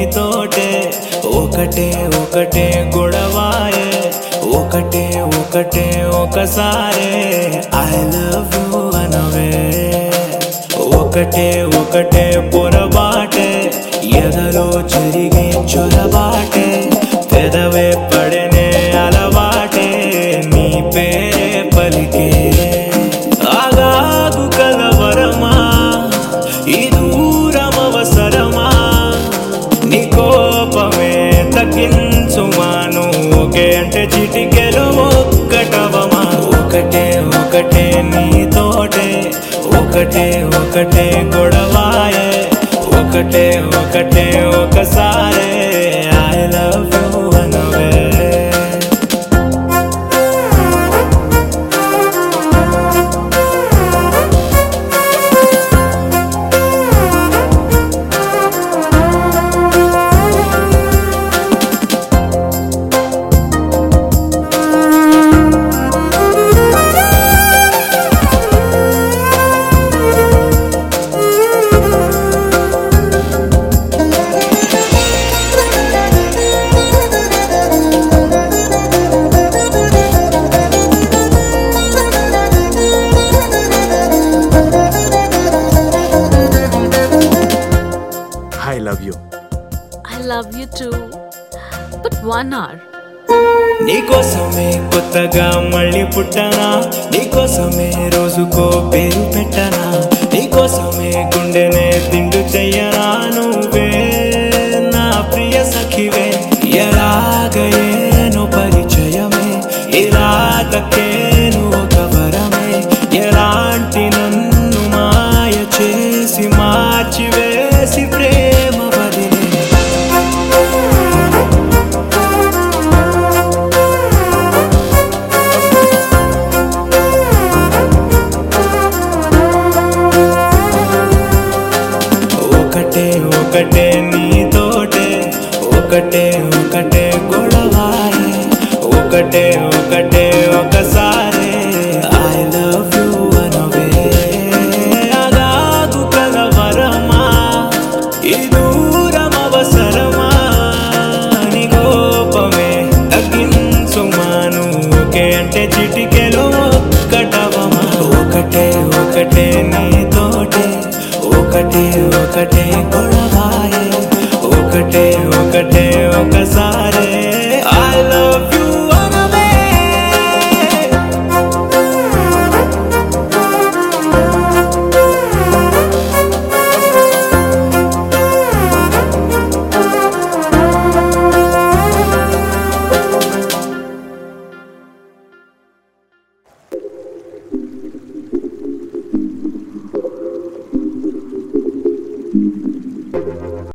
నీతోటే ఒకటే ఒకటే గొడవాయే ఒకటే ఒకటే ఒకసారే ఐ లవ్ యూ అనవే ఒకటే ఒకటే పొరబాటే ఎదలో జరిగే చొరబాటే పెదవే పడనే అలవాటే నీ పేరే పలికే ఆగాగు కలవరమా ఈ దూరం అవసరమా నీ కోపమే తగ్గించుమాను ఒకే అంటే చిటికెలో ఒక్కటవమా ఒకటే ఒకటే నీతోటే ఒకటే ఒకటే గొడవాయే ఒకటే ఒకటే ఒకసారే ఐ లవ్ యూ అనవే I love you I love you too. But one hour. నీకోసమే కొత్తగా మళ్ళీ పుట్టనా నీకోసమే రోజుకో పేరు పెట్టనా నీకోసమే గుండెనే తిండు చెయ్యనా నువ్వే నా ప్రియ సఖివే ఎలాగయేను పరిచయమే ఇలా దక్కేను ఒక వరమే ఎలాంటి నన్ను మాయ చేసి మార్చివేసి ప్రేమ వదిలే ఒకటే ఒకటే నీతోటే ఒకటే ఒకటే గొడవాయే ఒకటే ఒకటే ఒకసారి ఐ లవ్ యూ అనవే అగాగు కలవరమా ఈ దూరం అవసరమా నీ కోపమే తగ్గించుమాను ఒకే అంటే చిటికెలో ఒక్కటవమా ఒకటే ఒకటే నీతోటే ఒకటే ఒకటే గొడవ